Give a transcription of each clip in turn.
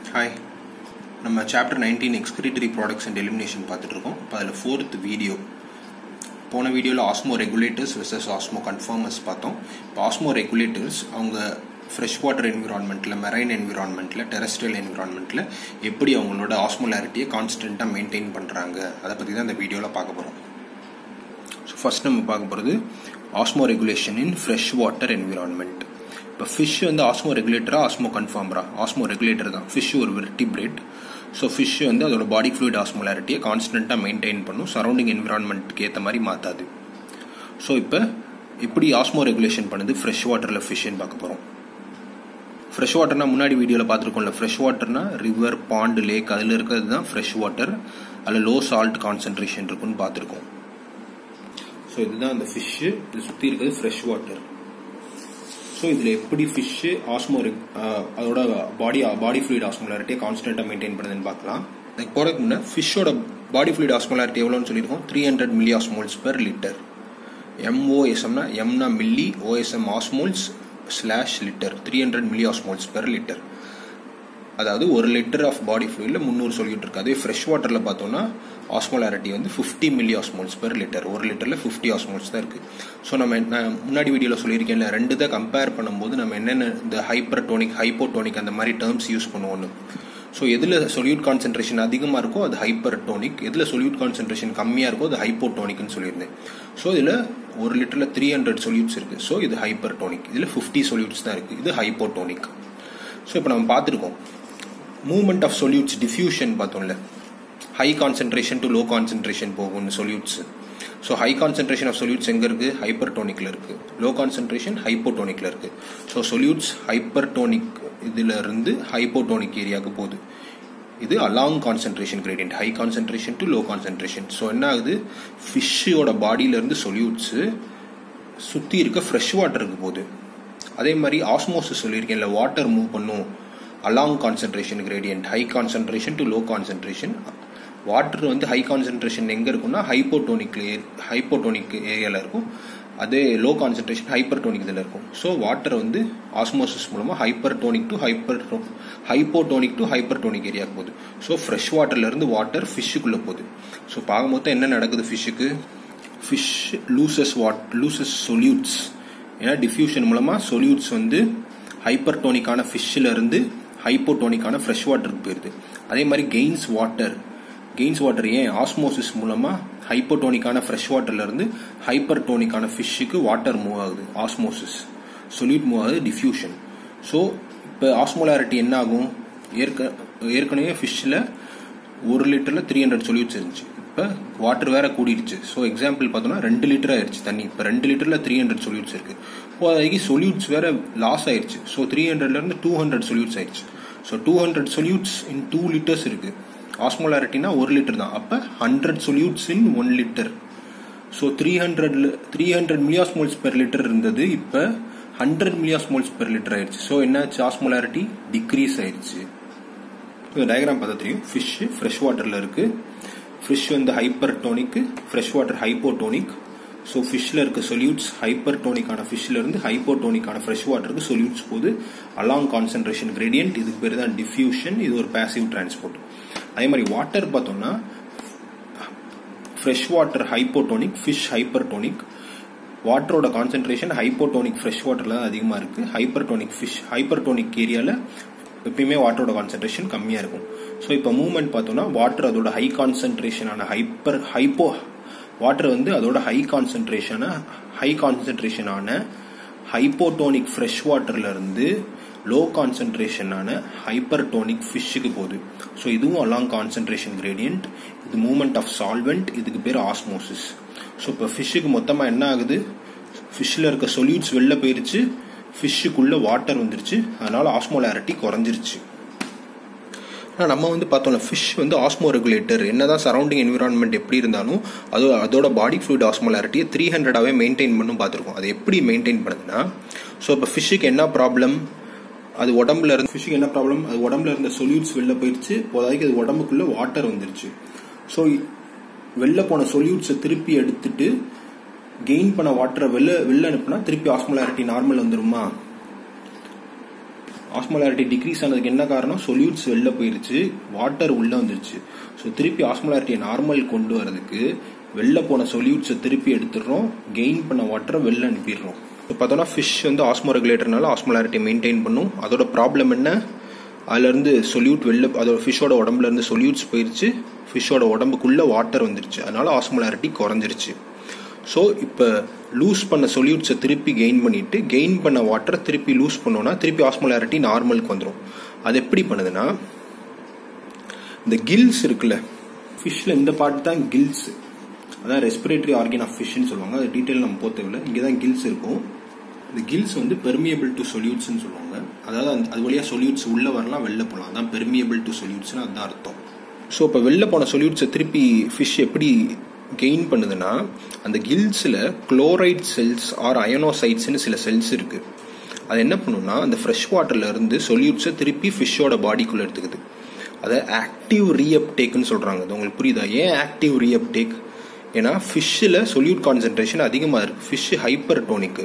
hi நம்ம chapter nineteen excretory products and elimination பார்த்துட்டு இருக்கோம் இப்போ அதில் ஃபோர்த் வீடியோ போன வீடியோவில் osmo regulators versus osmo conformers பார்த்தோம் இப்போ ஆஸ்மோ ரெகுலேட்டர்ஸ் அவங்க ஃப்ரெஷ் வாட்டர் என்விரான்மெண்ட்டில் மெரைன் என்விரான்மெண்ட்டில் டெரஸ்ட்ரியல் என்விரான்மெண்ட்டில் எப்படி அவங்களோட ஆஸ்மோலாரிட்டியை கான்ஸ்டண்ட்டாக மெயின்டைன் பண்ணுறாங்க அதை பற்றி தான் இந்த வீடியோவில் பார்க்க போகிறோம் ஸோ ஃபஸ்ட் நம்ம பார்க்க போகிறது osmo regulation in fresh water environment இப்போ ஃபிஷ் வந்து ஆஸ்மோ ரெகுலேட்டரா ஆஸ்மோ கன்ஃபார்மரா ஆஸ்மோ ரெகுலேட்டர் தான் ஃபிஷ் ஒரு வெர்டிபிரேட் ஸோ ஃபிஷ் வந்து அதோட பாடி ஃப்ளூயிட் ஆஸ்மோலாரிட்டியை கான்ஸ்டண்ட்டாக மெயின்டைன் பண்ணும் சரௌண்டிங் என்விரான்மெண்ட்டுக்கு ஏற்ற மாதிரி மாற்றாது ஸோ இப்போ எப்படி ஆஸ்மோ ரெகுலேஷன் பண்ணுது ஃப்ரெஷ் வாட்டரில் ஃபிஷ்ஷுன்னு பார்க்க போகிறோம் ஃப்ரெஷ் வாட்டர்னா முன்னாடி வீடியோவில் பார்த்துருக்கோம்ல ஃப்ரெஷ் வாட்டர்னா ரிவர் பாண்டு லேக் அதில் இருக்கிறது தான் ஃப்ரெஷ் வாட்டர் அதில் லோ சால்ட் கான்சன்ட்ரேஷன் இருக்குன்னு பார்த்துருக்கோம் ஸோ இதுதான் அந்த ஃபிஷ்ஷு இது சுற்றி இருக்கிறது ஃப்ரெஷ் வாட்டர் ஸோ இதில் எப்படி ஃபிஷ்ஷு ஆஸ்மோ அதோட பாடி பாடி ஃப்ளூயிட் ஆஸ்மோலாரிட்டியை கான்ஸ்டன்ட்டாக மெயின்டைன் பண்ணுதுன்னு பார்க்கலாம் அதுக்கு போகிறதுக்கு முன்னே ஃபிஷ்ஷோட பாடி ஃப்ளூயிட் ஆஸ்மோலாரிட்டி எவ்வளோன்னு சொல்லியிருக்கோம் three hundred milli osmoles per litre எம்ஓஎஸ்எம்னா எம்னா milli OSM osmoles slash litre three hundred milli osmoles per litre அதாவது ஒரு லிட்டர் ஆஃப் பாடி ஃப்ளூயிடில் முந்நூறு சொல்லிட்டு இருக்கு அதே ஃப்ரெஷ் வாட்டரில் பார்த்தோம்னா ஆஸ்மோலாரிட்டி வந்து fifty milli osmoles per litre ஒரு லிட்டரில் ஃபிஃப்டி ஆஸ்மோல்ஸ் தான் இருக்குது ஸோ நம்ம நான் முன்னாடி வீடியோவில் சொல்லியிருக்கேன்ல ரெண்டு தான் கம்பேர் பண்ணும்போது நம்ம என்னென்ன இந்த ஹைப்பர் டோனிக் ஹைப்போடோனிக் அந்த மாதிரி டேர்ம்ஸ் யூஸ் பண்ணுவோன்னு ஸோ எதில் சொல்யூட் கான்சன்ட்ரேஷன் அதிகமாக இருக்கோ அது ஹைப்பர் டோனிக் எதில் சொல்யூட் கான்சன்ட்ரேஷன் கம்மியாக இருக்கோ அது ஹைப்போடோனிக்னு சொல்லியிருந்தேன் ஸோ இதில் ஒரு லிட்டரில் த்ரீ ஹண்ட்ரட் சொல்யூட்ஸ் இருக்குது ஸோ இது ஹைப்பர் டோனிக் இதில் ஃபிஃப்டி சொல்யூட்ஸ் தான் இருக்குது இது ஹைப்போடோனிக் ஸோ இப்போ நம்ம பார்த்துருக்கோம் மூவ்மெண்ட் ஆஃப் சொல்யூட்ஸ் டிஃப்யூஷன் பார்த்தோம்ல high concentration to low concentration போகும்னு solutes so high concentration of solutes எங்கே இருக்குது ஹைப்பர் டோனிக்கில் இருக்குது லோ கான்சென்ட்ரேஷன் ஹைப்போடோனிக்கில் இருக்குது ஸோ சொல்யூட்ஸ் ஹைப்பர் டோனிக் இதில் இருந்து ஹைப்போடோனிக் ஏரியாவுக்கு போகுது இது along concentration gradient high concentration to low concentration so என்ன ஆகுது ஃபிஷ்ஷோட பாடியிலேருந்து சொல்யூட்ஸு சுற்றி இருக்க ஃப்ரெஷ் வாட்டருக்கு போகுது அதே மாதிரி ஆஸ்மோசிஸ் சொல்லியிருக்கேன்ல வாட்டர் மூவ் பண்ணும் along concentration gradient high concentration to low concentration water வந்து ஹை கான்சென்ட்ரேஷன் எங்கே இருக்கும்னா ஹைப்போடோனிக் ஹைப்போடோனிக் ஏரியாவில் இருக்கும் அதே லோ கான்சென்ட்ரேஷன் ஹைப்பர் டோனிக் இதில் இருக்கும் ஸோ வாட்டர் வந்து ஆஸ்மோசிஸ் மூலமாக hyper tonic to hyper hypotonic to hyper tonic ஏரியாவுக்கு போகுது ஸோ ஃப்ரெஷ் வாட்டர்லேருந்து வாட்டர் ஃபிஷ்ஷுக்குள்ளே போகுது ஸோ பார்க்கும் மொத்தம் என்ன நடக்குது ஃபிஷ்ஷுக்கு fish loses what loses solutes ஏன்னா டிஃப்யூஷன் மூலமாக சொல்யூட்ஸ் வந்து ஹைப்பர் டோனிக்கான ஃபிஷ்ஷில் இருந்து ஹைப்போடோனிக்கான ஃப்ரெஷ் வாட்டருக்கு போயிருது அதே மாதிரி கெயின்ஸ் வாட்டர் கெயின்ஸ் வாட்டர் ஏன் ஆஸ்மோசிஸ் மூலமாக ஹைப்போடோனிக்கான ஃப்ரெஷ் வாட்டர்லேருந்து ஹைப்பர் டோனிக்கான ஃபிஷ்ஷுக்கு வாட்டர் மூவ் ஆகுது ஆஸ்மோசிஸ் சொல்யூட் மூவ் ஆகுது டிஃப்யூஷன் ஸோ இப்போ ஆஸ்மோலாரிட்டி என்ன ஆகும் ஏற்க ஏற்கனவே ஃபிஷ்ஷில் ஒரு லிட்டரில் த்ரீ ஹண்ட்ரட் சொல்யூட்ஸ் இருந்துச்சு இப்போ வாட்டர் வேற கூடிடுச்சு ஸோ எக்ஸாம்பிள் பார்த்தோம்னா ரெண்டு லிட்டர் ஆயிடுச்சு தண்ணி இப்போ ரெண்டு லிட்டரில் த்ரீ ஹண்ட்ரட் சொல்யூட்ஸ் இருக்கு இப்போதைக்கு சொல்யூட்ஸ் வேற லாஸ் ஆயிடுச்சு ஸோ த்ரீ ஹண்ட்ரட்லேருந்து டூ ஹண்ட்ரட் சொல்யூட்ஸ் ஆயிடுச்சு so two hundred solutes in two litres இருக்கு ஆஸ்மோலாரிட்டினா ஒரு லிட்டர் தான் அப்போ hundred solutes in one litre so three ஹண்ட்ரட்ல three hundred milliosmoles per litre இருந்தது இப்போ ஹண்ட்ரட் மில்லியாஸ்மோல்ஸ் பெர் லிட்டர் ஆயிடுச்சு ஸோ என்னாச்சு ஆஸ்மோலாரிட்டி டிக்ரீஸ் ஆயிடுச்சு இந்த டயக்ராம் பார்த்தா தெரியும் ஃபிஷ் ஃப்ரெஷ் வாட்டரில் இருக்கு ஃபிஷ் வந்து hyper tonic fresh water hypotonic so ஃபிஷ்ஷில் இருக்க சொல்யூட்ஸ் ஹைப்பர் டோனிக்கான ஃபிஷ்ஷில் இருந்து ஹைப்போடோனிக்கான ஃப்ரெஷ் வாட்டருக்கு சொல்யூட்ஸ் போது அலாங் கான்சென்ட்ரேஷன் கிரேடியன்ட் இதுக்கு பேர் தான் டிஃப்யூஷன் இது ஒரு பேசிவ் டிரான்ஸ்போர்ட் அதே மாதிரி வாட்டர் பார்த்தோம்னா fresh water hypotonic fish hypertonic வாட்டரோட கான்சென்ட்ரேஷன் ஹைப்போடோனிக் ஃப்ரெஷ் வாட்டரில் தான் அதிகமாக இருக்குது ஹைப்பர்டோனிக் ஃபிஷ் ஹைப்பர்டோனிக் ஏரியாவில் எப்பயுமே வாட்டரோட கான்சென்ட்ரேஷன் கம்மியாக இருக்கும் ஸோ இப்போ மூவ்மெண்ட் பார்த்தோம்னா வாட்டர் அதோட ஹை கான்சென்ட்ரேஷனான ஹைப்பர் ஹைப்போ வாட்டர் வந்து அதோட ஹை கான்சென்ட்ரேஷன ஹை கான்சென்ட்ரேஷனான ஹைப்போடோனிக் ஃப்ரெஷ் வாட்டர்ல இருந்து லோ கான்சென்ட்ரேஷனான ஹைப்பர்டோனிக் ஃபிஷ்ஷுக்கு போகுது ஸோ இதுவும் அலாங் கான்சென்ட்ரேஷன் கிரேடியன்ட் இது மூவ்மெண்ட் ஆஃப் சால்வெண்ட் இதுக்கு பேர் ஆஸ்மோசிஸ் ஸோ இப்போ ஃபிஷ்ஷுக்கு மொத்தமாக என்ன ஆகுது ஃபிஷ்ஷில் இருக்க சொல்யூட்ஸ் வெளில போயிருச்சு ஃபிஷ்ஷுக்குள்ள வாட்டர் வந்துருச்சு அதனால ஆஸ்மோலாரிட்டி குறைஞ்சிருச்சு ஆனால் நம்ம வந்து பார்த்தோம்ல ஃபிஷ் வந்து ஆஸ்மோ ரெகுலேட்டர் என்னதான் சரௌண்டிங் என்விரான்மெண்ட் எப்படி இருந்தாலும் அது அதோட பாடி ஃப்ளூயிட் ஆஸ்மோலாரிட்டியை த்ரீ ஹண்ட்ரடாகவே மெயின்டைன் பண்ணும் பார்த்துருக்கோம் அது எப்படி மெயின்டைன் பண்ணுதுன்னா ஸோ இப்போ ஃபிஷ்ஷுக்கு என்ன ப்ராப்ளம் அது உடம்புல இருந்து ஃபிஷ்ஷுக்கு என்ன ப்ராப்ளம் அது உடம்புல இருந்த சொல்யூட்ஸ் வெளில போயிடுச்சு இப்போதைக்கு அது உடம்புக்குள்ள வாட்டர் வந்துருச்சு ஸோ வெளில போன சொல்யூட்ஸை திருப்பி எடுத்துட்டு கெயின் பண்ண வாட்டரை வெளில வெளில அனுப்புனா திருப்பி ஆஸ்மோலாரிட்டி நார்மல் வந்துருமா ஆஸ்மோலாரிட்டி டிக்ரீஸ் ஆனதுக்கு என்ன காரணம் சொல்யூட்ஸ் வெளில போயிருச்சு வாட்டர் உள்ள வந்துருச்சு ஸோ திருப்பி ஆஸ்மோலாரிட்டியை நார்மல் கொண்டு வரதுக்கு வெளில போன சொல்யூட்ஸை திருப்பி எடுத்துடுறோம் கெயின் பண்ண வாட்டரை வெளில அனுப்பிடுறோம் இப்போ பார்த்தோன்னா ஃபிஷ் வந்து ஆஸ்மோ ரெகுலேட்டர்னால ஆஸ்மோலாரிட்டி மெயின்டைன் பண்ணும் அதோட ப்ராப்ளம் என்ன அதுலேருந்து சொல்யூட் வெளில அதோட ஃபிஷ்ஷோட உடம்புல இருந்து சொல்யூட்ஸ் போயிருச்சு ஃபிஷ்ஷோட உடம்புக்குள்ள வாட்டர் வந்துருச்சு அதனால ஆஸ்மோலாரிட்டி குறைஞ்சிருச்சு ஸோ இப்போ லூஸ் பண்ண சொல்யூட்ஸை திருப்பி கெயின் பண்ணிட்டு கெயின் பண்ண வாட்டரை திருப்பி லூஸ் பண்ணோன்னா திருப்பி ஆஸ்மோலாரிட்டி நார்மலுக்கு வந்துடும் அது எப்படி பண்ணுதுன்னா இந்த கில்ஸ் இருக்குல்ல ஃபிஷ்ஷில் இந்த பார்ட் தான் கில்ஸ் அதான் ரெஸ்பிரேட்டரி ஆர்கன் ஆஃப் ஃபிஷ்னு சொல்லுவாங்க அது டீட்டெயில் நம்ம போத்தவில்லை இங்கே தான் கில்ஸ் இருக்கும் இந்த கில்ஸ் வந்து பெர்மியபிள் டு சொல்யூட்ஸ்னு சொல்லுவாங்க அதாவது அந்த அது வழியாக சொல்யூட்ஸ் உள்ளே வரலாம் வெளில போகலாம் அதான் பெர்மியபிள் டு சொல்யூட்ஸ்னு அதுதான் அர்த்தம் ஸோ இப்போ வெளில போன சொல்யூட்ஸை திருப்பி ஃபிஷ் எப்படி கெயின் பண்ணுதுன்னா அந்த கில்ஸில் குளோரைட் செல்ஸ் ஆர் அயனோசைட்ஸ்னு சில செல்ஸ் இருக்குது அது என்ன பண்ணுன்னா அந்த ஃப்ரெஷ் வாட்டர்ல இருந்து சொல்யூட்ஸை திருப்பி ஃபிஷ்ஷோட பாடிக்குள்ளே எடுத்துக்குது அதை ஆக்டிவ் ரீஅப்டேக்னு சொல்கிறாங்க அது உங்களுக்கு புரியுதா ஏன் ஆக்டிவ் ரீஅப்டேக் ஏன்னா ஃபிஷ்ஷில் சொல்யூட் கான்சென்ட்ரேஷன் அதிகமாக இருக்குது ஃபிஷ் ஹைப்பர் டோனிக்கு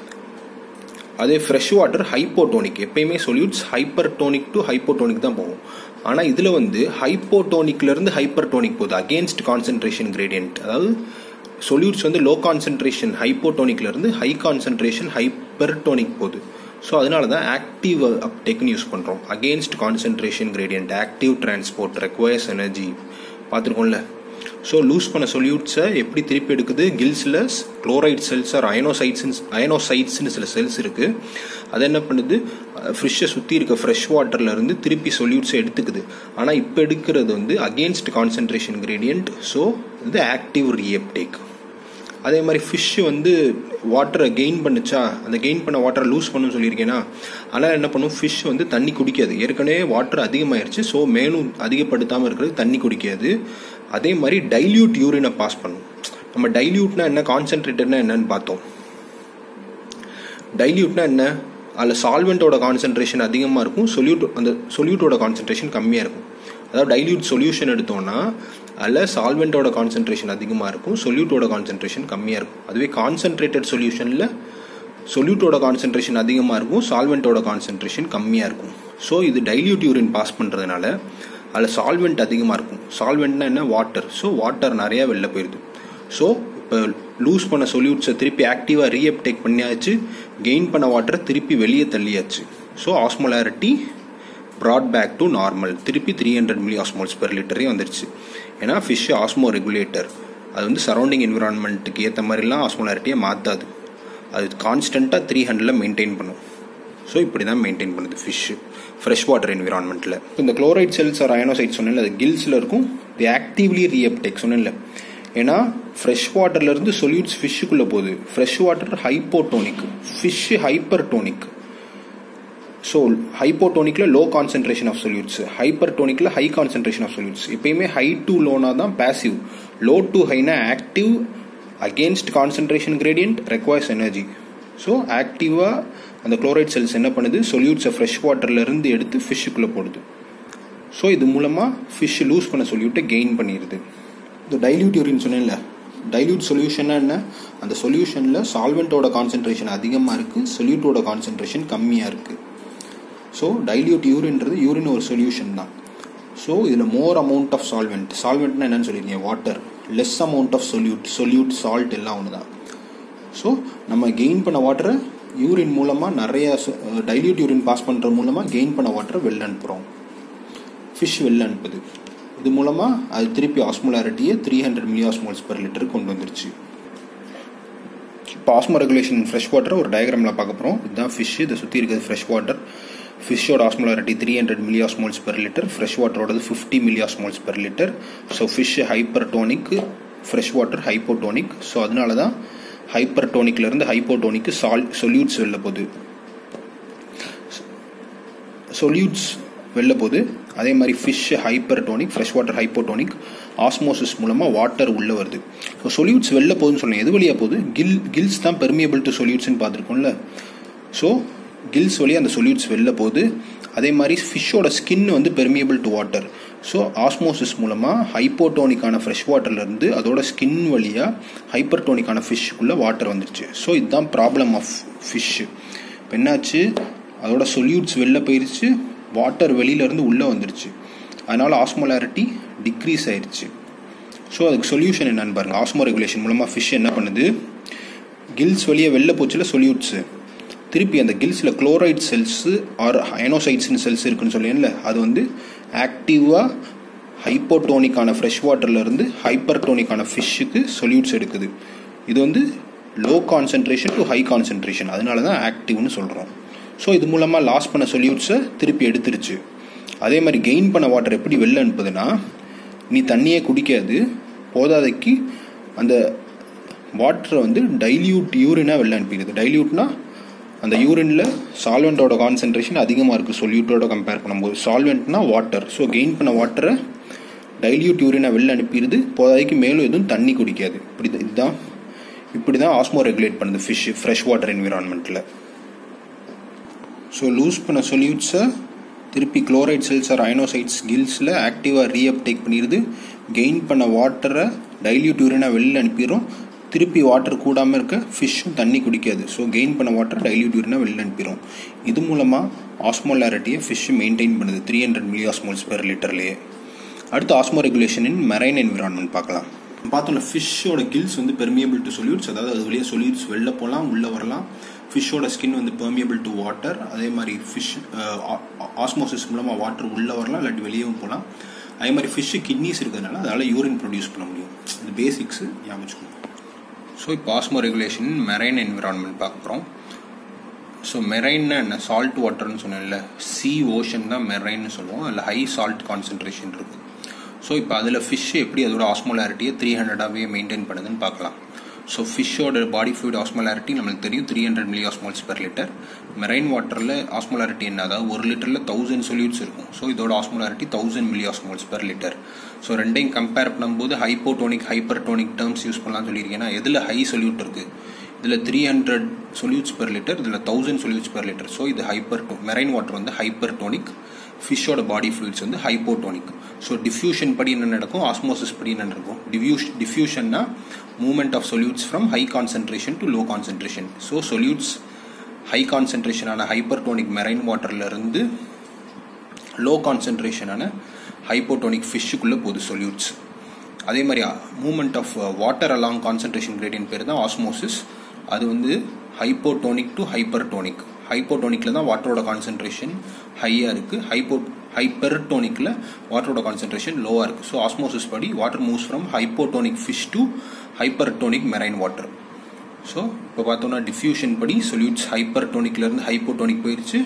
அதே ஃப்ரெஷ் வாட்டர் ஹைப்போடோனிக் எப்பயுமே solutes hyper tonic to hypotonic தான் போகும் ஆனால் இதில் வந்து ஹைப்போடோனிக்லேருந்து ஹைப்பர் டோனிக் போகுது அகேன்ஸ்ட் கான்சென்ட்ரேஷன் கிரேடியன்ட் அதாவது சொல்யூட்ஸ் வந்து லோ கான்சென்ட்ரேஷன் ஹைப்போடோனிக்லேருந்து ஹை கான்சென்ட்ரேஷன் ஹைப்பர் டோனிக் போகுது ஸோ அதனால தான் ஆக்டிவ் அப்டேக்னு யூஸ் பண்ணுறோம் against concentration gradient active transport requires energy பார்த்துருக்கோம்ல ஸோ லூஸ் பண்ண சொல்யூட்ஸை எப்படி திருப்பி எடுக்குது கில்ஸில் குளோரைட் செல்ஸ் ஆர் அயனோசைட்ஸ் அயனோசைட்ஸ்னு சில செல்ஸ் இருக்குது அது என்ன பண்ணுது ஃப்ரிஷ்ஷை சுற்றி இருக்க ஃப்ரெஷ் வாட்டர்லேருந்து திருப்பி சொல்யூட்ஸை எடுத்துக்குது ஆனால் இப்போ எடுக்கிறது வந்து அகேன்ஸ்ட் கான்சென்ட்ரேஷன் கிரேடியன்ட் ஸோ இது ஆக்டிவ் ரீஅப்டேக் அதே மாதிரி ஃபிஷ் வந்து வாட்டரை கெயின் பண்ணுச்சா அந்த கெயின் பண்ண வாட்டரை லூஸ் பண்ணுன்னு சொல்லியிருக்கேன்னா ஆனால் என்ன பண்ணும் ஃபிஷ் வந்து தண்ணி குடிக்காது ஏற்கனவே வாட்டர் அதிகமாயிருச்சு ஸோ மேலும் அதிகப்படுத்தாமல் இருக்கிறது தண்ணி குடிக்காது அதே மாதிரி டைல்யூட் யூரினை பாஸ் பண்ணும் நம்ம டைல்யூட்னா என்ன கான்சென்ட்ரேட்டட்னா என்னன்னு பார்த்தோம் டைல்யூட்னா என்ன அதில் சால்வெண்ட்டோட கான்சென்ட்ரேஷன் அதிகமாக இருக்கும் சொல்யூட் அந்த சொல்யூட்டோட கான்சென்ட்ரேஷன் கம்மியாக இருக்கும் அதாவது டைல்யூட் சொல்யூஷன் எடுத்தோம்னா அதில் சால்வெண்ட்டோட கான்சென்ட்ரேஷன் அதிகமாக இருக்கும் சொல்யூட்டோட கான்சென்ட்ரேஷன் கம்மியாக இருக்கும் அதுவே கான்சென்ட்ரேட்டட் சொல்யூஷனில் சொல்யூட்டோட கான்சென்ட்ரேஷன் அதிகமாக இருக்கும் சால்வெண்ட்டோட கான்சென்ட்ரேஷன் கம்மியாக இருக்கும் ஸோ இது டைல்யூட் யூரின் பாஸ் பண்ணுறதுனால அதில் சால்வெண்ட் அதிகமாக இருக்கும் சால்வெண்ட்னா என்ன வாட்டர் ஸோ வாட்டர் நிறையா வெளில போயிடுது ஸோ இப்போ லூஸ் பண்ண சொல்யூட்ஸை திருப்பி ஆக்டிவாக ரீஅப்டேக் பண்ணியாச்சு கெயின் பண்ண வாட்டரை திருப்பி வெளியே தள்ளியாச்சு so osmolarity brought back to normal திருப்பி three hundred milli osmoles per லிட்டரே வந்துருச்சு ஏன்னா ஃபிஷ் ஆஸ்மோ ரெகுலேட்டர் அது வந்து சரௌண்டிங் என்விரான்மெண்ட்டுக்கு ஏற்ற மாதிரிலாம் ஆஸ்மோலாரிட்டியை மாற்றாது அது கான்ஸ்டண்ட்டாக த்ரீ ஹண்ட்ரடில் மெயின்டைன் பண்ணும் ஸோ இப்படி தான் மெயின்டைன் பண்ணுது ஃபிஷ் ஃப்ரெஷ் வாட்டர் என்விரான்மெண்ட்டில் இந்த குளோரைட் செல்ஸ் ஆர் அயனோசைட் சொன்னேன்ல அது கில்ஸில் இருக்கும் தி ஆக்டிவ்லி ரீஅப்டேக் சொன்னேன்ல ஏன்னா ஃப்ரெஷ் வாட்டர்லேருந்து சொல்யூட்ஸ் ஃபிஷ்ஷுக்குள்ளே போகுது fresh water hypotonic fish hyper tonic so ஹைப்போட்டோனிக்கில் low concentration of solutes hyper டோனிக்கில் ஹை கான்சென்ட்ரேஷன் ஆஃப் சொல்யூட்ஸ் எப்பயுமே ஹை டு லோனா தான் பேசிவ் லோ டு ஹைனா active against concentration gradient requires energy so ஆக்டிவாக அந்த குளோரைட் செல்ஸ் என்ன பண்ணுது சொல்யூட்ஸை ஃப்ரெஷ் வாட்டர்லேருந்து எடுத்து ஃபிஷ்ஷுக்குள்ளே போடுது ஸோ இது மூலமாக ஃபிஷ் லூஸ் பண்ண சொல்யூட்டை கெயின் பண்ணிடுது இந்த டைல்யூட் யூரின் சொன்னேன்ல டைல்யூட் சொல்யூஷன்னா என்ன அந்த சொல்யூஷனில் சால்வெண்ட்டோட கான்சென்ட்ரேஷன் அதிகமாக இருக்குது சொல்யூட்டோட கான்சென்ட்ரேஷன் கம்மியாக இருக்குது ஸோ டைல்யூட் யூரின்றது யூரின் ஒரு சொல்யூஷன் தான் ஸோ இதில் மோர் அமௌண்ட் ஆஃப் சால்வெண்ட் சால்வெண்ட்னா என்னன்னு சொல்லியிருக்கீங்க water less amount of solute solute salt எல்லாம் ஒன்று தான் ஸோ நம்ம கெயின் பண்ண வாட்டரை யூரின் மூலமாக நிறைய டைல்யூட் யூரின் பாஸ் பண்ணுற மூலமாக கெயின் பண்ண வாட்டரை வெளில அனுப்புகிறோம் ஃபிஷ் வெளில அனுப்புது இது மூலமாக அது திருப்பி ஆஸ்மோலாரிட்டியை three hundred milli osmoles per litre கொண்டு வந்துருச்சு இப்போ ஆஸ்மோ ரெகுலேஷன் ஃப்ரெஷ் வாட்டர் ஒரு டயக்ராமில் பார்க்க போகிறோம் இதுதான் ஃபிஷ் இதை சுற்றி இருக்கிறது ஃப்ரெஷ் வாட்டர் ஃபிஷ்ஷோட osmolarity three hundred milli osmoles per litre fresh வாட்டரோடது fifty milli osmoles per litre so fish hyper tonic fresh water hypotonic so அதனால தான் ஹைப்பர் டோனிக்லேருந்து ஹைப்போடோனிக்கு சால் சொல்யூட்ஸ் வெளில போகுது சொல்யூட்ஸ் வெளில போகுது அதே மாதிரி fish hyper tonic fresh water hypotonic osmosis மூலமாக வாட்டர் உள்ளே வருது ஸோ சொல்யூட்ஸ் வெளில போகுதுன்னு சொன்னேன் எது வழியாக போகுது கில் கில்ஸ் தான் பெர்மியபிள் டு சொல்யூட்ஸ்னு பார்த்துருக்கோம்ல ஸோ கில்ஸ் வழியாக அந்த சொல்யூட்ஸ் வெளில போகுது அதே மாதிரி ஃபிஷ்ஷோட ஸ்கின் வந்து permeable to water so osmosis மூலமாக ஹைப்போட்டோனிக்கான ஃப்ரெஷ் வாட்டர்லேருந்து அதோட ஸ்கின் வழியாக ஹைப்பர்டோனிக்கான ஃபிஷ்ஷுக்குள்ளே வாட்டர் வந்துருச்சு ஸோ இதுதான் ப்ராப்ளம் ஆஃப் ஃபிஷ்ஷு இப்போ என்னாச்சு அதோட சொல்யூட்ஸ் வெளில போயிருச்சு வாட்டர் வெளியிலேருந்து உள்ளே வந்துருச்சு அதனால் ஆஸ்மோலாரிட்டி டிக்ரீஸ் ஆயிடுச்சு ஸோ அதுக்கு சொல்யூஷன் என்னன்னு பாருங்கள் ஆஸ்மோ ரெகுலேஷன் மூலமாக ஃபிஷ் என்ன பண்ணுது கில்ஸ் வழியாக வெளில போச்சுல சொல்யூட்ஸு திருப்பி அந்த கில்ஸில் குளோரைட் செல்ஸு ஆர் அயனோசைட்ஸ்னு செல்ஸ் இருக்குன்னு சொல்லியேன்ல அது வந்து ஆக்டிவாக ஹைப்போட்டோனிக்கான ஃப்ரெஷ் வாட்டர்லேருந்து ஹைப்பர்டோனிக்கான ஃபிஷ்ஷுக்கு சொல்யூட்ஸ் எடுக்குது இது வந்து low concentration to high concentration அதனால தான் ஆக்டிவ்னு சொல்கிறோம் ஸோ இது மூலமாக லாஸ் பண்ண சொல்யூட்ஸை திருப்பி எடுத்துருச்சு அதே மாதிரி கெயின் பண்ண வாட்டர் எப்படி வெளில அனுப்புதுன்னா நீ தண்ணியே குடிக்காது போதாதைக்கு அந்த வாட்டரை வந்து டைல்யூட் யூரினாக வெளில அனுப்பிடுது டைல்யூட்னா அந்த யூரினில் சால்வெண்ட்டோட கான்சன்ட்ரேஷன் அதிகமாக இருக்குது சொல்யூட்டோட கம்பேர் பண்ணும்போது சால்வெண்ட்னா வாட்டர் ஸோ கெயின் பண்ண வாட்டரை டைல்யூட் யூரினை வெளில அனுப்பிடுது போதாதைக்கு மேலும் எதுவும் தண்ணி குடிக்காது இப்படி இதுதான் இப்படி தான் ஆஸ்மோ ரெகுலேட் பண்ணுது ஃபிஷ் ஃப்ரெஷ் வாட்டர் என்விரான்மெண்ட்டில் ஸோ லூஸ் பண்ண சொல்யூட்ஸை திருப்பி குளோரைட் செல்ஸ் ஆர் அயனோசைட்ஸ் கில்ஸில் ஆக்டிவாக ரீஅப்டேக் பண்ணிடுது கெயின் பண்ண வாட்டரை டைல்யூட் யூரினாக வெளியில் அனுப்பிடுறோம் திருப்பி வாட்டர் கூடாமல் இருக்க ஃபிஷ்ஷும் தண்ணி குடிக்காது ஸோ கெயின் பண்ண வாட்டர் டைல்யூட் யூரினாக வெளியில் அனுப்பிடும் இது மூலமாக ஆஸ்மோலாரிட்டியை ஃபிஷ்ஷு மெயின்டைன் பண்ணுது three hundred milli osmoles per லிட்டர்லேயே அடுத்து ஆஸ்மோ ரெகுலேஷன் இன் மெரைன் என்விரான்மெண்ட் பார்க்கலாம் பார்த்தோம்ல ஃபிஷ்ஷோட கில்ஸ் வந்து பெர்மியபிள் டு சொல்யூட்ஸ் அதாவது அது வழியாக சொல்யூட்ஸ் வெளில போகலாம் உள்ளே வரலாம் ஃபிஷ்ஷோட ஸ்கின் வந்து பெர்மியபிள் டு வாட்டர் அதே மாதிரி ஃபிஷ் ஆஸ்மோசிஸ் மூலமாக வாட்டர் உள்ளே வரலாம் இல்லாட்டி வெளியவும் போகலாம் அதே மாதிரி ஃபிஷ்ஷு கிட்னிஸ் இருக்கிறதுனால அதனால் யூரின் ப்ரொடியூஸ் பண்ண முடியும் இது பேசிக்ஸு ஞாபகம் ஸோ இப்போ ஆஸ்மோ ரெகுலேஷன் மெரைன் என்விரான்மெண்ட் பார்க்க போகிறோம் ஸோ மெரைன்னா என்ன சால்ட் வாட்டர்னு சொன்னேன்ல சி ஓஷன் தான் மெரைன்னு சொல்லுவோம் அதில் ஹை சால்ட் கான்சன்ட்ரேஷன் இருக்குது ஸோ இப்போ அதில் ஃபிஷ் எப்படி அதோட ஆஸ்மோலாரிட்டியை த்ரீ ஹண்ட்ரடாகவே மெயின்டைன் பண்ணுதுன்னு பார்க்கலாம் ஸோ ஃபிஷ்ஷோட பாடி ஃப்ளூயிட் ஆஸ்மோலாரிட்டி நம்மளுக்கு தெரியும் three hundred milli osmoles per litre marine வாட்டரில் ஆஸ்மோலாரிட்டி என்ன அதாவது ஒரு லிட்டரில் தௌசண்ட் சொல்யூட்ஸ் இருக்கும் ஸோ இதோட osmolarity thousand milli osmoles per litre so ரெண்டையும் கம்பேர் பண்ணும்போது ஹைப்போடோனிக் ஹைப்பர்டோனிக் டேர்ம்ஸ் யூஸ் பண்ணலாம் சொல்லியிருக்கேன் ஏன்னா எதில் ஹை சொல்யூட் இருக்குது இதில் three hundred solutes per litre இதில் thousand solutes per litre so இது ஹைப்பர் மெரைன் வாட்டர் வந்து ஹைப்பர்டோனிக் ஃபிஷ்ஷோட பாடி ஃப்ளூயிட்ஸ் வந்து ஹைப்போட்டோனிக் ஸோ டிஃப்யூஷன் படி என்ன நடக்கும் ஆஸ்மோசிஸ் படி என்ன நடக்கும் டிஃப்யூஷ் டிஃப்யூஷன்னா movement of solutes from high concentration to low concentration so solutes high கான்சன்ட்ரேஷனான ஹைப்பர்டோனிக் மெரைன் வாட்டர்லேருந்து லோ கான்சன்ட்ரேஷனான ஹைப்போட்டோனிக் ஃபிஷ்ஷுக்குள்ளே போகுது சொல்யூட்ஸ் அதே மாதிரி movement of water along concentration gradient பேர் தான் ஆஸ்மோசிஸ் அது வந்து ஹைப்போட்டோனிக் டு ஹைப்பர்டோனிக் ஹைப்போட்டோனிக்கில் தான் வாட்டரோட கான்சன்ட்ரேஷன் ஹையாக இருக்குது ஹைப்போ ஹைப்பர்டோனிக்கில் வாட்டரோட கான்சன்ட்ரேஷன் லோவாக இருக்குது ஸோ ஆஸ்மோசிஸ் படி water moves from hypotonic fish to hypertonic marine water so இப்போ பார்த்தோம்னா டிஃப்யூஷன் படி சொல்யூட்ஸ் ஹைப்பர்டோனிக்லேருந்து ஹைப்போட்டோனிக் போயிடுச்சு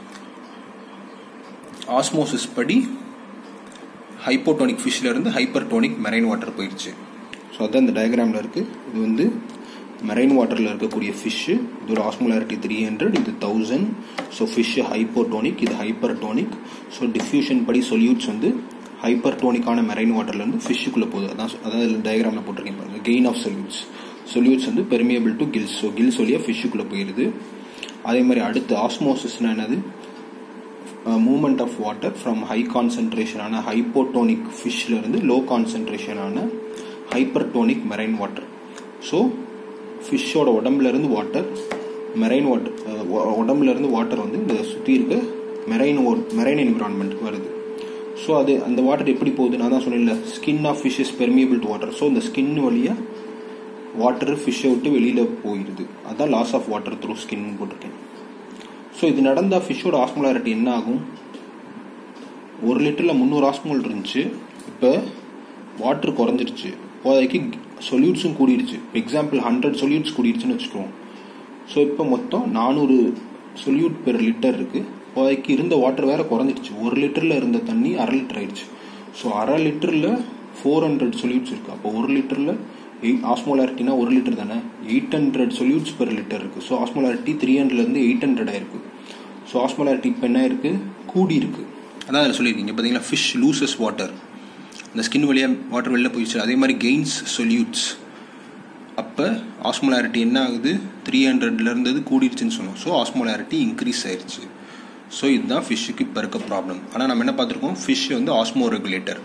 ஆஸ்மோசிஸ் படி ஹைப்போட்டோனிக் ஃபிஷ்லேருந்து ஹைப்பர்டோனிக் மெரைன் வாட்டர் போயிடுச்சு ஸோ அதான் இந்த டயக்ராமில் இருக்குது இது வந்து மெரைன் வாட்டரில் இருக்கக்கூடிய ஃபிஷ்ஷு இதோட ஆஸ்மோலாரிட்டி த்ரீ ஹண்ட்ரட் இது தௌசண்ட் ஸோ ஃபிஷ்ஷு ஹைப்போட்டோனிக் இது ஹைப்பர்டோனிக் ஸோ டிஃப்யூஷன் படி சொல்யூட்ஸ் வந்து ஹைப்பர்டோனிக்கான மெரைன் வாட்டர்லேருந்து ஃபிஷ்ஷுக்குள்ளே போகுது அதான் அதாவது டயக்ராமில் போட்டிருக்கேன் பாருங்கள் கெயின் ஆஃப் சொல்யூட்ஸ் சொல்யூட்ஸ் வந்து permeable to gills so gills வழியாக ஃபிஷ்ஷுக்குள்ளே போயிடுது அதே மாதிரி அடுத்து ஆஸ்மோசிஸ்னா என்னது movement of water from high கான்சன்ட்ரேஷனான ஹைப்போட்டோனிக் ஃபிஷ்லேருந்து லோ கான்சன்ட்ரேஷனான ஹைப்பர்டோனிக் மெரைன் வாட்டர் ஸோ ஃபிஷ்ஷோட உடம்புலேருந்து வாட்டர் மெரைன் வாட்டர் உடம்புலேருந்து வாட்டர் வந்து இந்த சுற்றி இருக்க மெரைன் மெரைன் என்விரான்மெண்ட்டுக்கு வருது ஸோ அது அந்த வாட்டர் எப்படி போகுது நான் தான் சொன்னேன்ல skin of fish is permeable to water so இந்த ஸ்கின் வழியாக வாட்டர் ஃபிஷ்ஷை விட்டு வெளியில் போயிடுது அதான் loss of water through skin போட்டிருக்கேன் ஸோ இது நடந்தால் ஃபிஷ்ஷோட ஆஸ்மோலாரிட்டி என்ன ஆகும் ஒரு லிட்டரில் முந்நூறு ஆஸ்மோல் இருந்துச்சு இப்போ வாட்டர் குறைஞ்சிருச்சு இப்போதைக்கு சொல்யூட்ஸும் கூடிருச்சு இப்போ எக்ஸாம்பிள் ஹண்ட்ரட் சொல்யூட்ஸ் கூடிருச்சுன்னு வச்சுக்குவோம் ஸோ இப்போ மொத்தம் நானூறு சொல்யூட் பெர் லிட்டர் இருக்குது இப்போதைக்கு இருந்த வாட்டர் வேற குறைஞ்சிருச்சு ஒரு லிட்டரில் இருந்த தண்ணி அரை லிட்டர் ஆயிடுச்சு ஸோ அரை லிட்டரில் ஃபோர் ஹண்ட்ரட் சொல்யூட்ஸ் இருக்குது அப்போ ஒரு லிட்டரில் எயிட் ஆஸ்மோலாரிட்டினா ஒரு லிட்டர் தானே eight hundred solutes per litre இருக்குது ஸோ ஆஸ்மோலாரிட்டி த்ரீ ஹண்ட்ரட்லேருந்து எயிட் ஹண்ட்ரட் ஆயிருக்கு ஸோ ஆஸ்மோலாரிட்டி இப்போ என்ன இருக்குது கூடி இருக்குது அதான் அதில் சொல்லியிருக்கீங்க பார்த்தீங்களா ஃபிஷ் லூசஸ் வாட்டர் இந்த ஸ்கின் வழியாக வாட்டர் வெளில போயிடுச்சு அதே மாதிரி கெயின்ஸ் சொல்யூட்ஸ் அப்போ ஆஸ்மோலாரிட்டி என்ன ஆகுது த்ரீ ஹண்ட்ரட்ல இருந்தது கூடிருச்சுன்னு சொன்னோம் ஸோ ஆஸ்மோலாரிட்டி இன்க்ரீஸ் ஆயிடுச்சு ஸோ இதுதான் ஃபிஷ்ஷுக்கு இப்போ இருக்க ப்ராப்ளம் ஆனால் நம்ம என்ன பார்த்துருக்கோம் ஃபிஷ் வந்து ஆஸ்மோ ரெகுலேட்டர்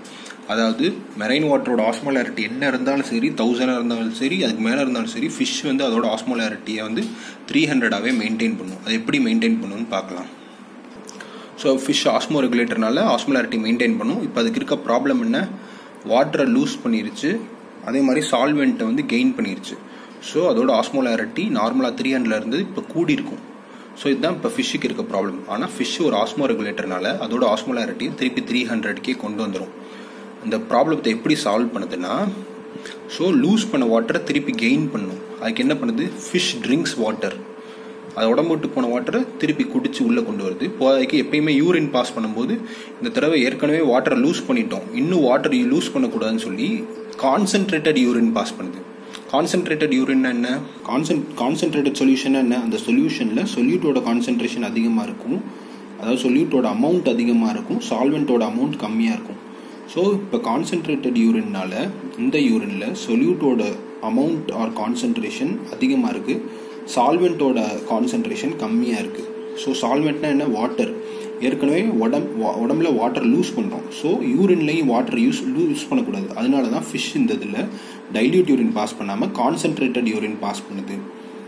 அதாவது மெரைன் வாட்டரோட ஆஸ்மோலாரிட்டி என்ன இருந்தாலும் சரி தௌசண்டாக இருந்தாலும் சரி அதுக்கு மேலே இருந்தாலும் சரி ஃபிஷ் வந்து அதோட ஆஸ்மோலாரிட்டியை வந்து த்ரீ ஹண்ட்ரடாகவே மெயின்டைன் பண்ணும் அது எப்படி மெயின்டைன் பண்ணுன்னு பார்க்கலாம் ஸோ ஃபிஷ் ஆஸ்மோ ரெகுலேட்டர்னால ஆஸ்மோலாரிட்டி மெயின்டைன் பண்ணும் இப்போ அதுக்கு இருக்க ப்ராப்ளம் என்ன வாட்டரை லூஸ் பண்ணிருச்சு அதே மாதிரி சால்வெண்ட்டை வந்து கெயின் பண்ணிருச்சு ஸோ அதோட ஆஸ்மோலாரிட்டி நார்மலாக த்ரீ ஹண்ட்ரட்ல இருந்து இப்போ கூடி இருக்கும் ஸோ இதுதான் இப்போ ஃபிஷ்ஷுக்கு இருக்க ப்ராப்ளம் ஆனால் ஃபிஷ் ஒரு ஆஸ்மோ ரெகுலேட்டர்னால அதோட ஆஸ்மோலாரிட்டியை திருப்பி த்ரீ ஹண்ட்ரட்கே கொண்டு வந்துடும் இந்த ப்ராப்ளத்தை எப்படி சால்வ் பண்ணுதுன்னா ஸோ லூஸ் பண்ண வாட்டரை திருப்பி கெயின் பண்ணும் அதுக்கு என்ன பண்ணுது ஃபிஷ் ட்ரிங்க்ஸ் வாட்டர் அது உடம்பு விட்டு போன வாட்டரை திருப்பி குடிச்சு உள்ளே கொண்டு வருது போதைக்கு எப்பயுமே யூரின் பாஸ் பண்ணும்போது இந்த தடவை ஏற்கனவே வாட்டரை லூஸ் பண்ணிட்டோம் இன்னும் வாட்டர் லூஸ் பண்ணக்கூடாதுன்னு சொல்லி கான்சென்ட்ரேட்டட் யூரின் பாஸ் பண்ணுது கான்சென்ட்ரேட்டட் யூரின் என்ன கான்சென்ட் கான்சென்ட்ரேட்டட் சொல்யூஷன் என்ன அந்த சொல்யூஷனில் சொல்யூட்டோட கான்சென்ட்ரேஷன் அதிகமாக இருக்கும் அதாவது சொல்யூட்டோட அமௌண்ட் அதிகமாக இருக்கும் சால்வெண்ட்டோட அமௌண்ட் கம்மியாக இருக்கும் ஸோ இப்போ கான்சென்ட்ரேட்டட் யூரின்னால இந்த யூரினில் சொல்யூட்டோட அமௌண்ட் ஆர் கான்சென்ட்ரேஷன் அதிகமாக இருக்குது சால்வெண்ட்டோட கான்சென்ட்ரேஷன் கம்மியாக இருக்குது ஸோ சால்வெண்ட்னா என்ன வாட்டர் ஏற்கனவே உடம் உடம்புல வாட்டர் லூஸ் பண்ணுறோம் ஸோ யூரின்லையும் வாட்டர் யூஸ் யூஸ் பண்ணக்கூடாது அதனால தான் ஃபிஷ் இந்த இதில் டைல்யூட் யூரின் பாஸ் பண்ணாமல் கான்சென்ட்ரேட்டட் யூரின் பாஸ் பண்ணுது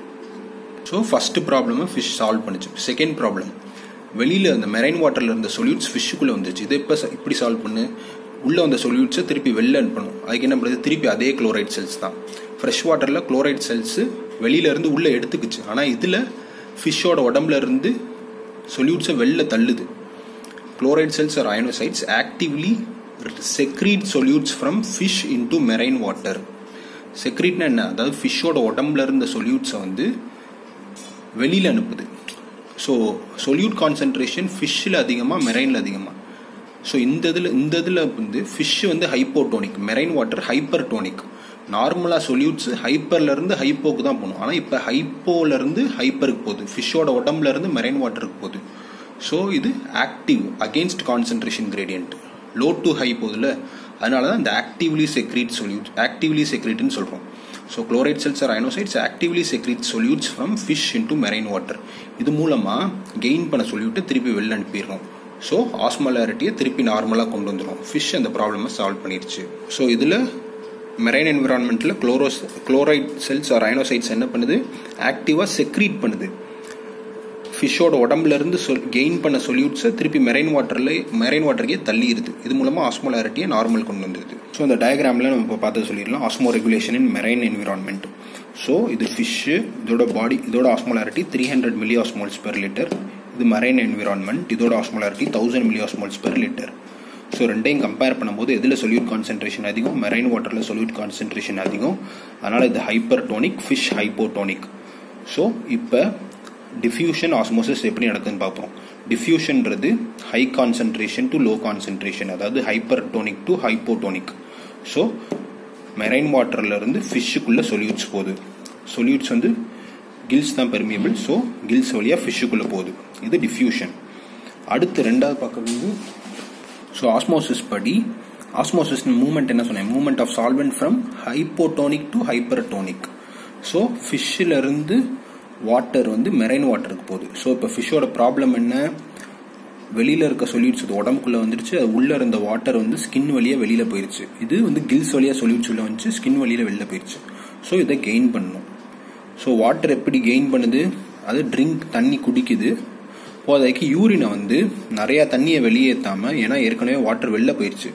ஸோ ஃபஸ்ட்டு ப்ராப்ளமை ஃபிஷ் சால்வ் பண்ணுச்சு செகண்ட் ப்ராப்ளம் வெளியில் அந்த மெரைன் வாட்டரில் இருந்த சொல்யூட்ஸ் ஃபிஷ்ஷுக்குள்ளே வந்துச்சு இதை இப்போ இப்படி சால்வ் பண்ணு உள்ளே வந்த சொல்யூட்ஸை திருப்பி வெளில அனுப்பணும் அதுக்கு என்ன பண்ணுறது திருப்பி அதே குளோரைட் செல்ஸ் தான் ஃப்ரெஷ் வாட்டரில் குளோரைட் செல்ஸு வெளியிலேருந்து உள்ளே எடுத்துக்குச்சு ஆனால் இதில் ஃபிஷ்ஷோட உடம்புல இருந்து சொல்யூட்ஸை வெளில தள்ளுது chloride cells R ionocytes actively secrete solutes from fish into marine water செக்ரீட்னா என்ன அதாவது ஃபிஷ்ஷோட உடம்புல இருந்த சொல்யூட்ஸை வந்து வெளியில் அனுப்புது ஸோ சொல்யூட் கான்சென்ட்ரேஷன் ஃபிஷ்ஷில் அதிகமாக மெரைனில் அதிகமாக ஸோ இந்த இதில் இந்த இதில் வந்து ஃபிஷ் வந்து hypotonic marine water hypertonic நார்மலாக சொல்யூட்ஸ் ஹைப்பர்லேருந்து ஹைப்போக்கு தான் போகணும் ஆனால் இப்போ ஹைப்போலேருந்து ஹைப்பருக்கு போகுது ஃபிஷ்ஷோட உடம்புலேருந்து மெரைன் வாட்டருக்கு போகுது ஸோ இது active against concentration gradient low to high போகுதுல அதனால தான் இந்த ஆக்டிவ்லி செக்ரீட் சொல்யூட் ஆக்டிவ்லி செக்ரீட்னு சொல்கிறோம் so chloride cells R ionocytes actively secrete solutes from fish into marine water இது மூலமாக கெயின் பண்ண சொல்யூட்டை திருப்பி வெளில அனுப்பிடுறோம் ஸோ ஆஸ்மலாரிட்டியை திருப்பி நார்மலாக கொண்டு வந்துடும் ஃபிஷ் அந்த ப்ராப்ளமை சால்வ் பண்ணிடுச்சு ஸோ இதில் மெரைன் என்விரான்மெண்ட்டில் குளோரோஸ் குளோரைட் செல்ஸ் ஆர் அயனோசைட்ஸ் என்ன பண்ணுது ஆக்டிவாக செக்ரீட் பண்ணுது ஃபிஷ்ஷோட உடம்புல இருந்து சொல் கெயின் பண்ண சொல்யூட்ஸை திருப்பி மெரைன் வாட்டரில் மெரைன் வாட்டருக்கே தள்ளிடுது இது மூலமாக ஆஸ்மோலாரிட்டியை நார்மல் கொண்டு வந்துடுது ஸோ இந்த டயக்ராமில் நம்ம இப்போ பார்த்து சொல்லிடலாம் ஆஸ்மோ regulation in marine environment so இது ஃபிஷ்ஷு இதோட பாடி இதோட osmolarity three hundred milli osmoles per litre இது மரைன் என்விரான்மெண்ட் இதோட osmolarity thousand milli osmoles per litre so ரெண்டையும் கம்பேர் பண்ணும்போது எதில் சொல்யூட் கான்சென்ட்ரேஷன் அதிகம் மெரைன் வாட்டரில் சொல்யூட் கான்சென்ட்ரேஷன் அதிகம் அதனால் இது hyper hypertonic fish hypotonic so இப்போ டிஃப்யூஷன் ஆஸ்மோசிஸ் எப்படி நடக்குதுன்னு பார்ப்போம் டிஃப்யூஷன்றது high concentration to low concentration அதாவது hyper tonic to hypotonic so marine வாட்டர்ல இருந்து ஃபிஷ்ஷுக்குள்ள சொல்யூட்ஸ் போகுது சொல்யூட்ஸ் வந்து கில்ஸ் தான் பெர்மியபிள் ஸோ கில்ஸ் வழியாக ஃபிஷ்ஷுக்குள்ளே போகுது இது டிஃப்யூஷன் அடுத்து ரெண்டாவது பார்க்கறது வந்து ஸோ ஆஸ்மோசிஸ் படி ஆஸ்மோசிஸ் மூமெண்ட் என்ன சொன்னேன் movement of solvent from hypotonic to hypertonic so ஃபிஷ்ஷில் இருந்து வாட்டர் வந்து மெரைன் வாட்டருக்கு போகுது ஸோ இப்போ ஃபிஷ்ஷோட ப்ராப்ளம் என்ன வெளியில் இருக்க சொல்யூட்ஸ் அது உடம்புக்குள்ளே வந்துருச்சு அது உள்ளே இருந்த வாட்டர் வந்து ஸ்கின் வழியாக வெளியில் போயிருச்சு இது வந்து கில்ஸ் வழியாக சொல்யூட்ஸ் உள்ள வந்துச்சு ஸ்கின் வழியில் வெளில போயிருச்சு ஸோ இதை கெயின் பண்ணணும் ஸோ வாட்டர் எப்படி கெயின் பண்ணுது அது ட்ரிங்க் தண்ணி குடிக்குது போதைக்கு யூரினை வந்து நிறையா தண்ணியை வெளியேற்றாமல் ஏன்னா ஏற்கனவே வாட்டர் வெளில போயிடுச்சு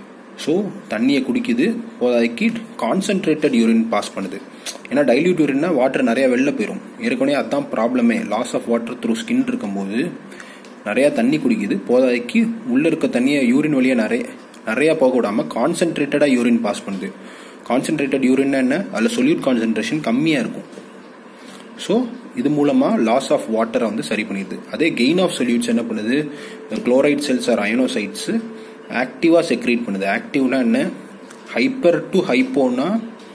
ஸோ தண்ணியை குடிக்குது போதைக்கு கான்சென்ட்ரேட்டட் யூரின் பாஸ் பண்ணுது ஏன்னா டைல்யூட் யூரின்னா வாட்டர் நிறையா வெளில போயிடும் ஏற்கனவே அதுதான் ப்ராப்ளமே loss of water through skin இருக்கும்போது நிறையா தண்ணி குடிக்குது போதாதைக்கு உள்ளே இருக்க தண்ணியை யூரின் வழியாக நிறைய நிறையா போக விடாமல் கான்சென்ட்ரேட்டடாக யூரின் பாஸ் பண்ணுது கான்சென்ட்ரேட்டட் யூரின்னா என்ன அதில் சொல்யூட் கான்சென்ட்ரேஷன் கம்மியாக இருக்கும் ஸோ இது மூலமாக லாஸ் ஆஃப் வாட்டரை வந்து சரி பண்ணிடுது அதே கெயின் ஆஃப் சொல்யூட்ஸ் என்ன பண்ணுது இந்த குளோரைட் செல்ஸ் ஆர் அயனோசைட்ஸ் ஆக்டிவாக செக்ரேட் பண்ணுது ஆக்டிவ்னா என்ன ஹைப்பர் டு ஹைப்போனா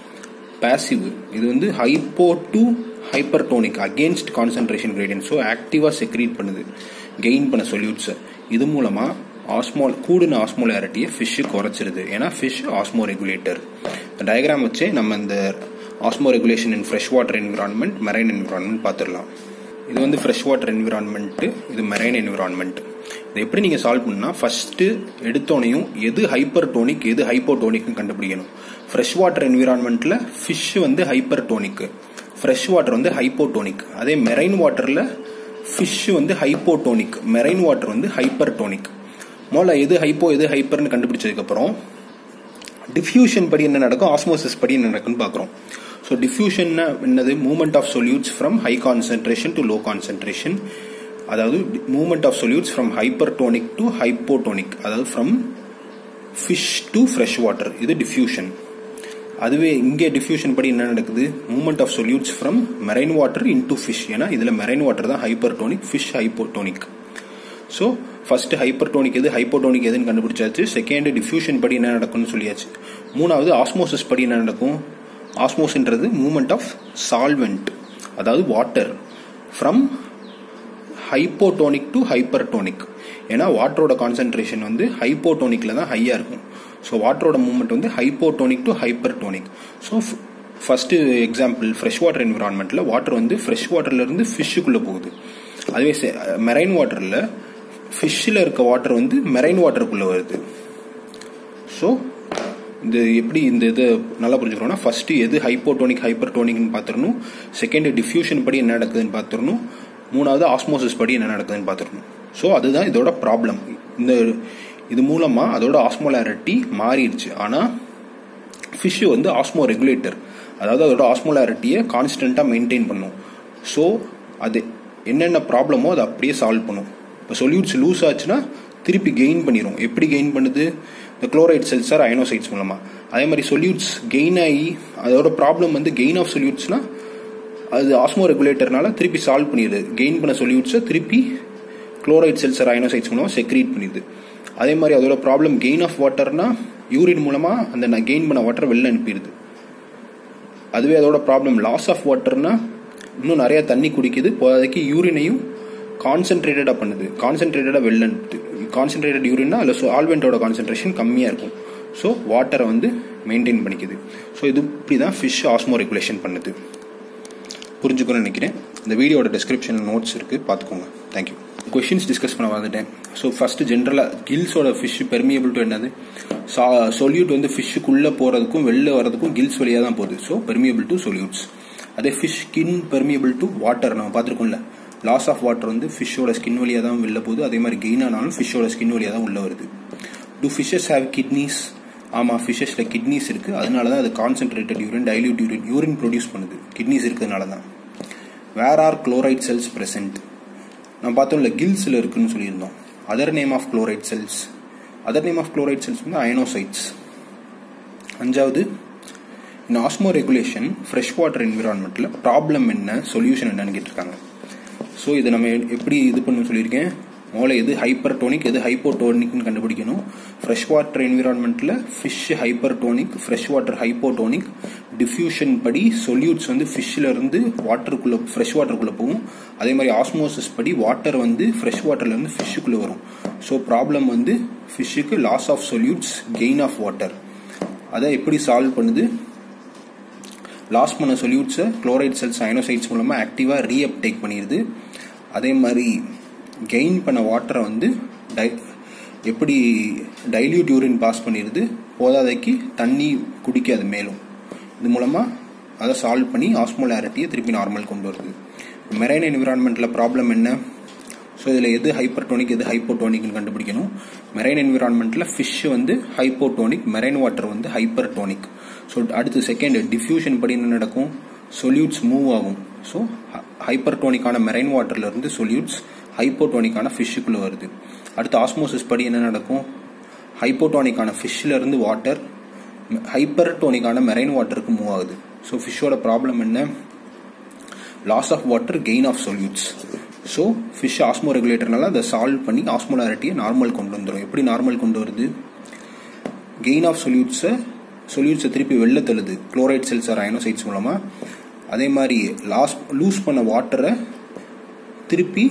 பேசிவ் இது வந்து hypo to hypertonic against concentration gradient so ஆக்டிவாக செக்ரீட் பண்ணுது கெயின் பண்ண சொல்யூட்ஸை இது மூலமாக ஆஸ்மோல் கூடுன ஆஸ்மோலாரிட்டியை ஃபிஷ்ஷு குறைச்சிருது ஏன்னா ஃபிஷ் ஆஸ்மோ ரெகுலேட்டர் இந்த டயக்ராம் வச்சே நம்ம இந்த ஆஸ்மோ regulation in fresh water environment marine environment பார்த்துடலாம் இது வந்து ஃப்ரெஷ் வாட்டர் என்விரான்மெண்ட்டு இது மெரைன் என்விரான்மெண்ட் இதை எப்படி நீங்கள் சால்வ் பண்ணா ஃபர்ஸ்ட்டு எடுத்தோனையும் எது ஹைப்பர் டோனிக் எது ஹைப்போடோனிக்னு கண்டுபிடிக்கணும் ஃப்ரெஷ் வாட்டர் என்விரான்மெண்ட்டில் ஃபிஷ் வந்து ஹைப்பர் டோனிக் ஃப்ரெஷ் வாட்டர் வந்து ஹைப்போடோனிக் அதே மெரைன் வாட்டரில் ஃபிஷ் வந்து ஹைப்போடோனிக் மெரைன் வாட்டர் வந்து ஹைப்பர் டோனிக் முதல்ல எது ஹைப்போ எது ஹைப்பர்னு கண்டுபிடிச்சதுக்கப்புறம் டிஃப்யூஷன் படி என்ன நடக்கும் ஆஸ்மோசிஸ் படி என்ன நடக்கும்னு பார்க்குறோம் ஸோ டிஃப்யூஷன் என்னது movement of solutes from high concentration to low concentration அதாவது movement of solutes from hypertonic to hypotonic அதாவது from fish to fresh water இது டிஃப்யூஷன் அதுவே இங்கே டிஃப்யூஷன் படி என்ன நடக்குது movement of solutes from marine water into fish ஏன்னா இதில் மெரைன் வாட்டர் தான் hypertonic fish hypotonic so first hypertonic எது ஹைப்போடோனிக் எதுன்னு கண்டுபிடிச்சாச்சு செகண்ட் டிஃப்யூஷன் படி என்ன நடக்கும்னு சொல்லியாச்சு மூணாவது ஆஸ்மோசிஸ் படி என்ன நடக்கும் ஆஸ்மோஸ்ன்றது மூவ்மெண்ட் ஆஃப் சால்வெண்ட் அதாவது water from hypotonic to hypertonic ஏன்னா வாட்டரோட கான்சென்ட்ரேஷன் வந்து ஹைப்போடோனிக்ல தான் ஹையாக இருக்கும் ஸோ வாட்டரோட மூவ்மெண்ட் வந்து hypotonic to hypertonic so first example fresh water என்விரான்மெண்ட்டில் வாட்டர் வந்து ஃப்ரெஷ் வாட்டர்லேருந்து ஃபிஷ்ஷுக்குள்ளே போகுது அதுவே மெரைன் வாட்டரில் ஃபிஷ்ஷில் இருக்க வாட்டர் வந்து மெரைன் வாட்டருக்குள்ளே வருது ஸோ இந்த எப்படி இந்த இது நல்லா புரிஞ்சுக்கணும்னா ஃபர்ஸ்ட் எது ஹைப்போடோனிக் ஹைப்பர்டோனிக்னு பார்த்துடணும் செகண்ட் டிஃப்யூஷன் படி என்ன நடக்குதுன்னு பார்த்துடணும் மூணாவது ஆஸ்மோசிஸ் படி என்ன நடக்குதுன்னு பார்த்துடணும் ஸோ அதுதான் இதோட ப்ராப்ளம் இந்த இது மூலமாக அதோட ஆஸ்மோலாரிட்டி மாறிடுச்சு ஆனால் ஃபிஷ்ஷு வந்து ஆஸ்மோ ரெகுலேட்டர் அதாவது அதோட ஆஸ்மோலாரிட்டியை கான்ஸ்டண்ட்டாக மெயின்டைன் பண்ணும் ஸோ அது என்னென்ன ப்ராப்ளமோ அதை அப்படியே சால்வ் பண்ணும் இப்போ சொல்யூட்ஸ் லூஸ் ஆச்சுன்னா திருப்பி கெயின் பண்ணிடும் எப்படி கெயின் பண்ணுது இந்த குளோரைட் செல்ஸ் ஆர் அயனோசைட்ஸ் மூலமாக அதே மாதிரி சொல்யூட்ஸ் கெயின் ஆகி அதோட ப்ராப்ளம் வந்து கெயின் ஆஃப் சொல்யூட்ஸ்னா அது ஆஸ்மோ ரெகுலேட்டர்னால திருப்பி சால்வ் பண்ணிடுது கெயின் பண்ண சொல்யூட்ஸை திருப்பி குளோரைட் செல்ஸ் ஆர் அயனோசைட்ஸ் மூலமாக செக்ரீட் பண்ணிடுது அதே மாதிரி அதோட ப்ராப்ளம் கெயின் ஆஃப் வாட்டர்னா யூரின் மூலமாக அந்த கெயின் பண்ண வாட்டர் வெளில அனுப்பிடுது அதுவே அதோட ப்ராப்ளம் லாஸ் ஆஃப் வாட்டர்னா இன்னும் நிறைய தண்ணி குடிக்குது போதைக்கு யூரினையும் கான்சென்ட்ரேட்டடாக பண்ணுது கான்சென்ட்ரேட்டடாக வெளில அனுப்புது கான்சென்ட்ரேட்டட் யூரின்னா அதில் ஆல்வெண்ட்டோட கான்சென்ட்ரேஷன் கம்மியாக இருக்கும் ஸோ வாட்டரை வந்து மெயின்டைன் பண்ணிக்குது ஸோ இது இப்படி தான் ஃபிஷ் ஆஸ்மோ ரெகுலேஷன் பண்ணுது புரிஞ்சுக்கணும்னு நினைக்கிறேன் இந்த வீடியோட டிஸ்கிரிப்ஷன் நோட்ஸ் இருக்குது பார்த்துக்கோங்க தேங்க்யூ கொஷின்ஸ் டிஸ்கஸ் பண்ண வந்துட்டேன் ஸோ ஃபர்ஸ்ட் ஜென்ரலாக கில்ஸோட ஃபிஷ் பெர்மியபிள் டு என்னது சா சொல்யூட் வந்து ஃபிஷ்ஷுக்குள்ளே போகிறதுக்கும் வெளில வரதுக்கும் கில்ஸ் வழியாக தான் போகுது ஸோ பெர்மியபிள் டு சொல்யூட்ஸ் அதே fish skin permeable to water நம்ம பார்த்துருக்கோம்ல லாஸ் ஆஃப் வாட்டர் வந்து ஃபிஷ்ஷோட ஸ்கின் வழியாக தான் வெளில போகுது அதே மாதிரி கெயின் ஆனாலும் ஃபிஷ்ஷோட ஸ்கின் வழியாக தான் உள்ளே வருது டு ஃபிஷ்ஷஸ் ஹேவ் கிட்னிஸ் ஆமாம் ஃபிஷ்ஷஸில் கிட்னிஸ் இருக்குது அதனால தான் அது concentrated urine dilute urine urine produce பண்ணுது கிட்னிஸ் இருக்கிறதுனால தான் where are chloride cells present நம்ம பார்த்தோம்ல கில்ஸில் இருக்குன்னு சொல்லியிருந்தோம் other name of chloride cells other name of chloride cells வந்து அயனோசைட்ஸ் அஞ்சாவது in osmoregulation fresh water என்விரான்மெண்ட்டில் ப்ராப்ளம் என்ன சொல்யூஷன் என்னன்னு கேட்டிருக்காங்க ஸோ இதை நம்ம எப்படி இது பண்ணு சொல்லியிருக்கேன் முதல்ல எது ஹைப்பர் டோனிக் எது ஹைப்போடோனிக்னு கண்டுபிடிக்கணும் ஃப்ரெஷ் வாட்டர் என்விரான்மெண்ட்டில் fish hyper tonic fresh water hypotonic diffusion படி சொல்யூட்ஸ் வந்து ஃபிஷ்ஷில் இருந்து வாட்டருக்குள்ளே ஃப்ரெஷ் வாட்டருக்குள்ளே போகும் அதே மாதிரி ஆஸ்மோசிஸ் படி வாட்டர் வந்து ஃப்ரெஷ் வாட்டர்லேருந்து ஃபிஷ்ஷுக்குள்ளே வரும் ஸோ ப்ராப்ளம் வந்து ஃபிஷ்ஷுக்கு loss of solutes gain of water அதை எப்படி சால்வ் பண்ணுது லாஸ் பண்ண சொல்யூட்ஸை குளோரைட் செல்ஸ் அயனோசைட்ஸ் மூலமாக ஆக்டிவாக ரீஅப்டேக் பண்ணிடுது அதே மாதிரி கெயின் பண்ண வாட்டரை வந்து டை எப்படி டைல்யூட் யூரின் பாஸ் பண்ணிடுது போதாதைக்கு தண்ணி குடிக்காது மேலும் இது மூலமாக அதை சால்வ் பண்ணி ஆஸ்மோலாரிட்டியை திருப்பி நார்மல் கொண்டு வருது மெரைன் என்விரான்மெண்ட்டில் ப்ராப்ளம் என்ன ஸோ இதில் எது ஹைப்பர்டோனிக் எது ஹைப்போடோனிக்னு கண்டுபிடிக்கணும் மெரைன் என்விரான்மெண்ட்டில் ஃபிஷ் வந்து ஹைப்போடோனிக் மெரைன் வாட்டர் வந்து ஹைப்பர்டோனிக் ஸோ அடுத்து செகண்ட் டிஃப்யூஷன் படி என்ன நடக்கும் சொல்யூட்ஸ் மூவ் ஆகும் ஸோ ஹைப்பர்டோனிக்கான மெரைன் வாட்டர்லேருந்து சொல்யூட்ஸ் ஹைப்போடோனிக்கான ஃபிஷ்ஷுக்குள்ளே வருது அடுத்து ஆஸ்மோசிஸ் படி என்ன நடக்கும் ஹைப்போடோனிக்கான ஃபிஷ்ஷில் இருந்து வாட்டர் ஹைப்பர்டோனிக்கான மெரைன் வாட்டருக்கு மூவ் ஆகுது ஸோ ஃபிஷ்ஷோட ப்ராப்ளம் என்ன loss of water gain of solutes so fish ஆஸ்மோ ரெகுலேட்டர்னால அதை சால்வ் பண்ணி ஆஸ்மோலாரிட்டியை நார்மல் கொண்டு வந்துடும் எப்படி நார்மல் கொண்டு வருது கெயின் ஆஃப் சொல்யூட்ஸை சொல்யூட்ஸை திருப்பி வெளில தள்ளுது குளோரைட் செல்ஸ் ஆர் அயனோசைட்ஸ் மூலமாக அதே மாதிரி லாஸ் லூஸ் பண்ண வாட்டரை திருப்பி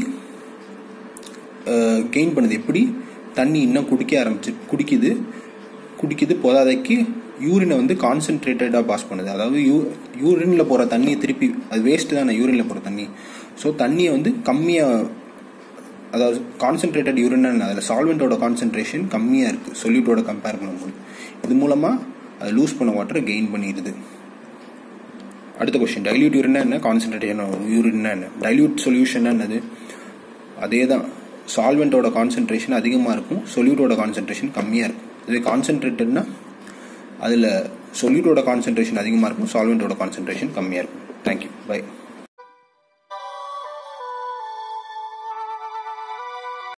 கெயின் பண்ணுது எப்படி தண்ணி இன்னும் குடிக்க ஆரம்பிச்சு குடிக்குது குடிக்குது போதாதைக்கு யூரினை வந்து கான்சென்ட்ரேட்டடாக பாஸ் பண்ணுது அதாவது யூ யூரினில் போகிற தண்ணியை திருப்பி அது வேஸ்ட்டு தானே யூரினில் போகிற தண்ணி ஸோ தண்ணியை வந்து கம்மியாக அதாவது கான்சென்ட்ரேட்டட் யூரின் அதில் சால்வெண்ட்டோட கான்சென்ட்ரேஷன் கம்மியாக இருக்குது சொல்யூட்டோட கம்பேர் பண்ணும்போது இது மூலமாக அது லூஸ் பண்ண வாட்டரை கெயின் பண்ணிடுது அடுத்த கொஸ்டின் டைல்யூட் யூரின்னா என்ன கான்சென்ட்ரேஷன் யூரின்னா என்ன டைல்யூட் சொல்யூஷன் என்னது அதே தான் சால்வெண்ட்டோட கான்சென்ட்ரேஷன் அதிகமாக இருக்கும் சொல்யூட்டோட கான்சென்ட்ரேஷன் கம்மியாக இருக்கும் இதே கான்சென்ட்ரேட்டட்னா அதில் சொல்யூட்டோட கான்சென்ட்ரேஷன் அதிகமாக இருக்கும் சால்வெண்ட்டோட கான்சென்ட்ரேஷன் கம்மியாக இருக்கும் தேங்க்யூ பை